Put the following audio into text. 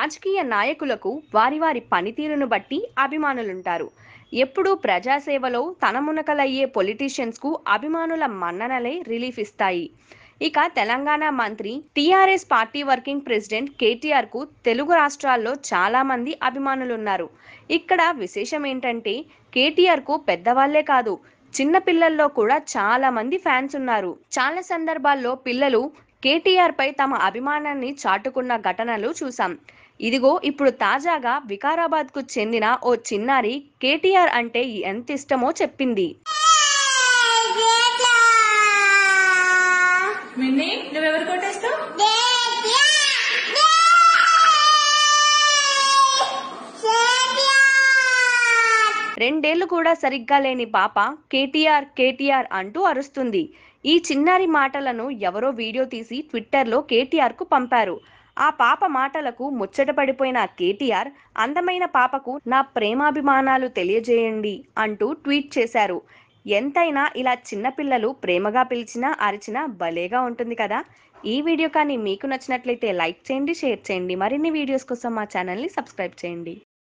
రాజకీయ నాయకులకు వారి వారి పనితీరును బట్టి అభిమానులుంటారు ఎప్పుడూ ప్రజాసేవలో తనమునకలయ్యే పొలిటీషియన్స్కు అభిమానుల మన్ననలే రిలీఫ్ ఇస్తాయి ఇక తెలంగాణ మంత్రి TRS party working president KTR కు తెలుగు రాష్ట్రాల్లో చాలా మంది అభిమానులున్నారు ఇక్కడ విశేషం ఏంటంటే కేటీఆర్ కు పెద్దవాళ్లే కాదు చిన్న పిల్లల్లో కూడా చాలా మంది ఫ్యాన్స్ ఉన్నారు చాలా సందర్భాల్లో పిల్లలు కేటీఆర్ పై తమ అభిమానాన్ని చాటుకున్న ఘటనలు చూసాం ఇదిగో ఇప్పుడు తాజాగా వికారాబాద్ కు చెందిన ఓ చిన్నారి కేటీఆర్ అంటే ఎంత ఇష్టమో చెప్పింది మిన్ని నువ్వెవరు కొట్టేస్తావు రెండేళ్లు కూడా సరిగ్గా లేని పాప కేటీఆర్ కేటీఆర్ అంటూ అరుస్తుంది ఈ చిన్నారి మాటలను ఎవరో వీడియో తీసి ట్విట్టర్లో కేటీఆర్ కు పంపారు ఆ పాప మాటలకు ముచ్చట పడిపోయిన కేటీఆర్ అందమైన పాపకు నా ప్రేమాభిమానాలు తెలియజేయండి అంటూ ట్వీట్ చేశారు ఎంతైనా ఇలా చిన్నపిల్లలు ప్రేమగా పిలిచినా అరిచినా భలేగా ఉంటుంది కదా ఈ వీడియో కానీ మీకు నచ్చినట్లయితే లైక్ చేయండి షేర్ చేయండి మరిన్ని వీడియోస్ కోసం మా ఛానల్ని సబ్స్క్రైబ్ చేయండి